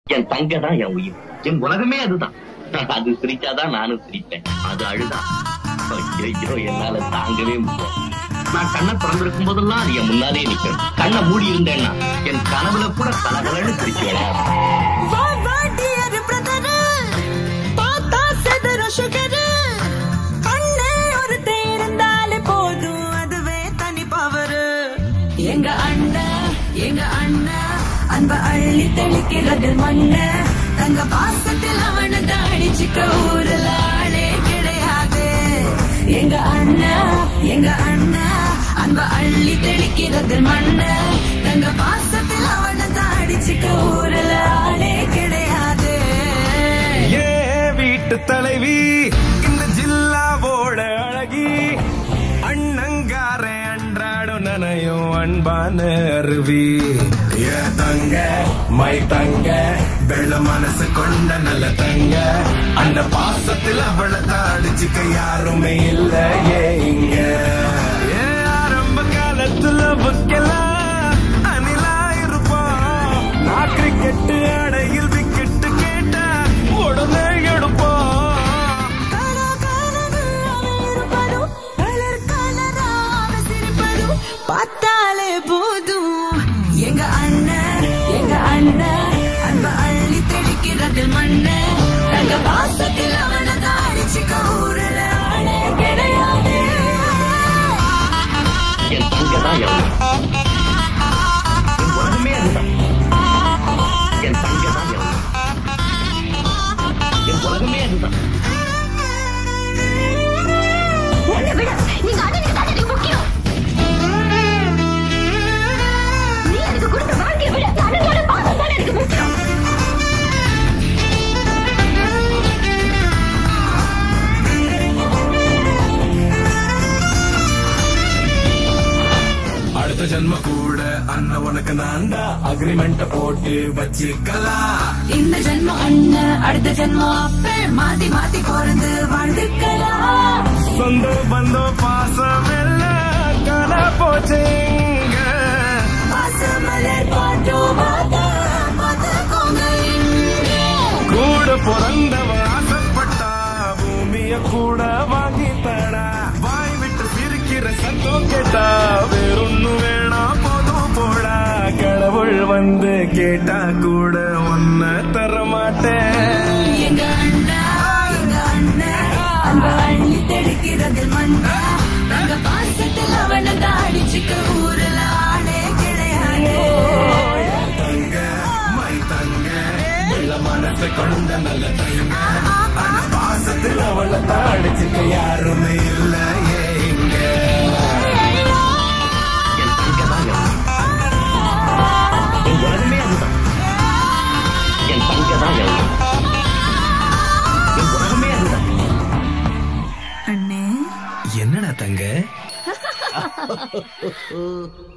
என் தங்க தான் என் உயிர் என் உலகமே அதுதான் அது சிரிச்சாதான் நானும் சிரிப்பேன் அது அழுதா ஐயோ என்னால தாங்கவே முடியல நான் கண்ணை திறந்திருக்கும் போதெல்லாம் அது என் முன்னாலே நிக்கணும் கண்ணை மூடி இருந்தேன்னா என் கனவுல கூட கலகலன்னு சிரிச்சு விளையாடும் வா வா dear brother. பார்த்தா செதறும் sugar. அண்ணே ஒருத்தன் இருந்தாலே போதும், அதுவே தனி power. எங்க அண்ணன் எங்க அண்ணன் அன்ப அள்ளி தெளிக்கிறது மண்ணு தங்க பாசத்தில் அவனை தாடிச்சுக்க ஊருல ஆளே கிடையாது எங்க அண்ணன் எங்க அண்ணன் அன்ப அள்ளி தெளிக்கிறது மண்ணு தங்க பாசத்தில் அவனை தாடிச்சுக்க ஊருல ஆளே கிடையாது ஏ வீட்டு தலைவி இந்த ஜில்லாவோட அழகி அண்ணங்காரே அன்றாடும் நனையும் அன்பான அருவி ஏ தங்க மை தங்க வெள்ள மனசு கொண்ட நல்ல தங்க அந்த பாசத்தில் அவளை தாடிச்சுக்க யாருமே இல்ல ஏ இங்க ஏ ஆரம்ப காலத்துல புக்கெல்லாம் அணிலா இருப்போம் நான் கிரிக்கெட் அடையில் விக்கெட்டு கேட்ட உடனே எடுப்போம் பார்த்தாலே போதும் எங்க அண்ணன் எங்க அண்ணன் அன்ப அள்ளி தெளிக்கிறது மண்ணு தங்க பாசத்தில் அவனை தாடிச்சுக்க ஊருல ஆளே கிடையாது என் தங்க தான் என் உயிர் என் உலகமே அதுதான் என் தங்க தான் என் உயிர் என் உலகமே அதுதான் உன்னை விட நீங்க அண்ணனுக்கு தான் எனக்கு முக்கியம் நீ எனக்கு கொடுத்த வாழ்க்கையை விட அண்ணனோட பாசம் தான் எனக்கு முக்கியம் அடுத்த ஜென்ம கூட அண்ணன் உனக்கு நான் தான் அக்ரிமெண்ட் போட்டு வச்சுக்கலாம் இந்த ஜென்மம் அண்ணன் அடுத்த ஜென்மம் அப்ப மாத்தி மாத்தி பிறந்து வாழ்ந்துக்கலாம் சொந்த பந்தோ பாசம் எல்லாம் கல போச்சுங்க பாசமலர் பாட்டும் பார்த்துக்கோங்க இங்கே கூட பிறந்தவ ஆசைப்பட்டா பூமிய கூட வாங்கி தடா வாய் விட்டு சிரிக்கிற சத்தம் கேட்டா வேறொன்னு வேணா போதும் போடா கடவுள் வந்து கேட்டா கூட ஒன்ன தர மாட்டேன் எங்க அண்ணா எங்க அண்ணா அன்ப அள்ளி தெளிக்கிறது மண்ணா தங்க பாசத்தில் அவனை தாடிச்சுக்க ஊருல ஆளே கிடையாது தங்க மை தங்க வெள்ள மனசை கொண்ட நல்ல தங்க அந்த பாசத்தில் அவளை தாடிச்சுக்க யாருமே இல்ல ஏங்க என் தங்க தான் என் உயிர் என் உலகமே அதுதான் என் தங்க தான் என் உயிர் என் உலகமே அதுதான் அண்ணே என்னடா தங்க